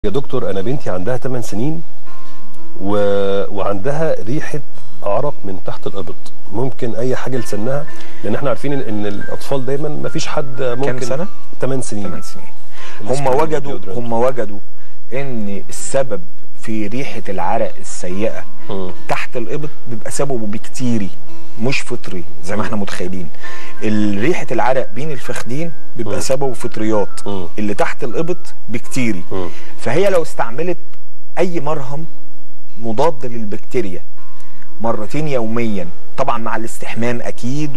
يا دكتور انا بنتي عندها 8 سنين و... وعندها ريحه عرق من تحت الابط ممكن اي حاجه لسنها لان احنا عارفين ان الاطفال دايما ما فيش حد ممكن كام سنه 8 سنين 8 سنين هم السبراي وجدوا والديودرنت. هم وجدوا ان السبب في ريحه العرق السيئه مم. تحت الابط بيبقى سببه بكتيري مش فطري زي ما احنا متخيلين ال- ريحه العرق بين الفخدين مم. بيبقى سببه فطريات مم. اللي تحت الابط بكتيري مم. فهي لو استعملت اي مرهم مضاد للبكتيريا مرتين يوميا طبعا مع الاستحمام اكيد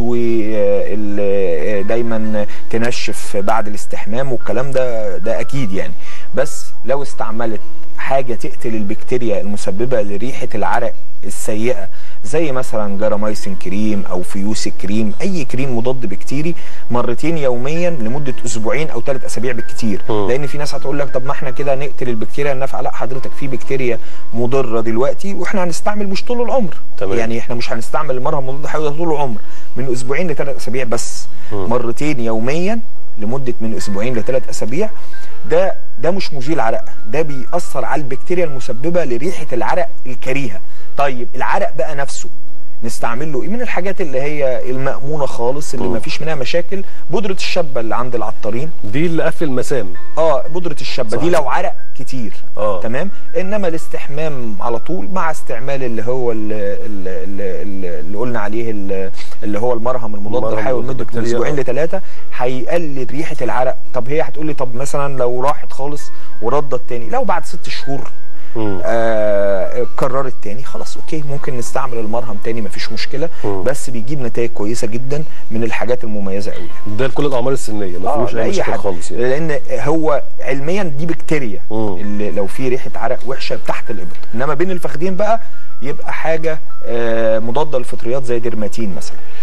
ودايما تنشف بعد الاستحمام والكلام ده ده اكيد يعني بس لو استعملت حاجه تقتل البكتيريا المسببه لريحه العرق السيئه زي مثلا جرامايسين كريم او فيوسي كريم اي كريم مضاد بكتيري مرتين يوميا لمده اسبوعين او ثلاث اسابيع بالكتير مم. لان في ناس هتقول لك طب ما احنا كده نقتل البكتيريا النافعه لا حضرتك في بكتيريا مضره دلوقتي واحنا هنستعمل مش طول العمر تمام. يعني احنا مش هنستعمل المرهم مضاد حيوي ده طول العمر من اسبوعين لثلاث اسابيع بس مم. مرتين يوميا لمده من اسبوعين لثلاث اسابيع ده ده مش مزيل عرق ده بيأثر على البكتيريا المسببه لريحه العرق الكريهه طيب العرق بقى نفسه نستعمل له ايه من الحاجات اللي هي المأمونة خالص اللي مم. ما فيش منها مشاكل بودرة الشبة اللي عند العطارين دي اللي قفل مسام اه بودرة الشبة دي صح. لو عرق كتير اه تمام انما الاستحمام على طول مع استعمال اللي هو اللي, اللي, اللي قلنا عليه اللي, اللي هو المرهم المضاد المرهم الحيوي المضاد لمده من البكتيريا، اسبوعين آه. لثلاثه هيقلل ريحه العرق طب هي هتقول لي طب مثلا لو راحت خالص وردت تاني لو بعد ست شهور مم. آه كررت تاني خلاص اوكي ممكن نستعمل المرهم تاني مفيش مشكله مم. بس بيجيب نتائج كويسه جدا من الحاجات المميزه قوي ده لكل الاعمار السنيه ما فيهوش اي لأي مشاكل حد. خالص يعني لان هو علميا دي بكتيريا مم. اللي لو في ريحه عرق وحشه تحت الابط انما بين الفخذين بقى يبقى حاجه آه، مضاده للفطريات زي ديرماتين مثلا